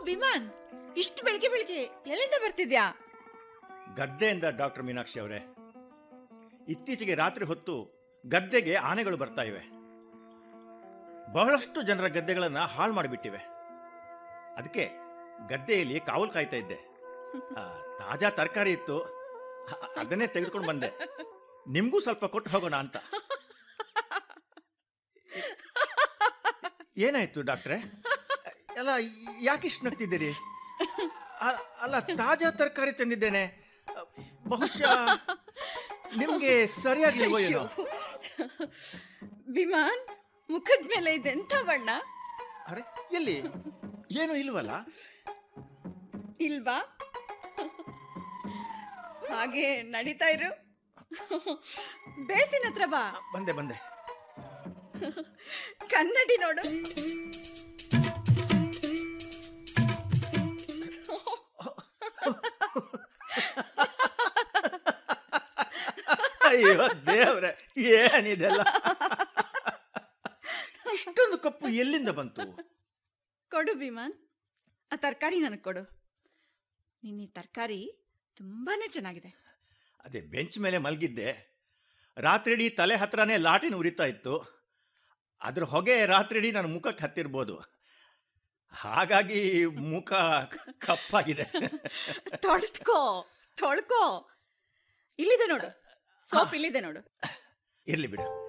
ವಿಮಾನ್ ಇಷ್ಟು ಬೆಳಿಗ್ಗೆ ಬೆಳಿಗ್ಗೆ ಎಲ್ಲಿಂದ ಬರ್ತಿದ್ಯಾ ಗದ್ದೆಯಿಂದ ಡಾಕ್ಟರ್ ಮೀನಾಕ್ಷಿ ಅವರೇ ಇತ್ತೀಚೆಗೆ ರಾತ್ರಿ ಹೊತ್ತು ಗದ್ದೆಗೆ ಆನೆಗಳು ಬರ್ತಾ ಇವೆ ಬಹಳಷ್ಟು ಜನರ ಗದ್ದೆಗಳನ್ನು ಹಾಳು ಮಾಡಿಬಿಟ್ಟಿವೆ ಅದಕ್ಕೆ ಗದ್ದೆಯಲ್ಲಿ ಕಾವಲು ಕಾಯ್ತಾ ಇದ್ದೆ ಆ, ತಾಜಾ ತರಕಾರಿ ಇತ್ತು ಅ- ಅದನ್ನೇ ತೆಗೆದುಕೊಂಡು ಬಂದೆ ನಿಮಗೂ ಸ್ವಲ್ಪ ಕೊಟ್ಟು ಹೋಗೋಣ ಅಂತ ಏನಾಯ್ತು ಡಾಕ್ಟ್ರೆ ಎಲ್ಲ ಯಾಕಿಷ್ಟು ನಗ್ತಿದ್ದೀರಿ ಅ- ಅಲ್ಲ ತಾಜಾ ತರಕಾರಿ ತಂದಿದ್ದೇನೆ ಬಹುಶಃ ನಿಮ್ಗೆ ಸರಿಯಾಗಿಲ್ವೋ ಏನೋ ವಿಮಾನ್ ಮುಖದ ಮೇಲೆ ಇದೆಂತ ಬಣ್ಣ ಅರೆ ಎಲ್ಲಿ ಏನು ಇಲ್ವಲ್ಲ ಇಲ್ವಾ ಹಾಗೆ ನಡೀತಾ ಇರು ಬೇಸಿನ ಹತ್ರ ಬಾ ಬಂದೆ ಬಂದೆ ಕನ್ನಡಿ ನೋಡು ಅಯ್ಯೋ ದೇವ್ರೆ ಏನಿದೆಲ್ಲ ಇಷ್ಟೊಂದು ಕಪ್ಪು ಎಲ್ಲಿಂದ ಬಂತು ಕೊಡು ವಿಮಾನ್ ಆ ತರಕಾರಿ ನನಗೆ ಕೊಡು ನಿನ್ನ ಈ ತರಕಾರಿ ತುಂಬಾನೇ ಚೆನ್ನಾಗಿದೆ ಅದೇ ಬೆಂಚ್ ಮೇಲೆ ಮಲಗಿದ್ದೆ ರಾತ್ರಿಡೀ ತಲೆ ಹತ್ರನೇ ಲಾಟಿನ ಉರಿತಾ ಇತ್ತು ಅದ್ರ ಹೊಗೆ ರಾತ್ರಿಡೀ ನನ್ನ ಮುಖಕ್ಕೆ ಹತ್ತಿರ್ಬೋದು ಹಾಗಾಗಿ ಮುಖ ಕಪ್ಪಾಗಿದೆ ತೊಳ್ಕೋ ತೊಳ್ಕೋ ಇಲ್ಲಿದೆ ನೋಡು ಸೋಪ್ ಇಲ್ಲಿದೆ ನೋಡು ಇರ್ಲಿ ಬಿಡು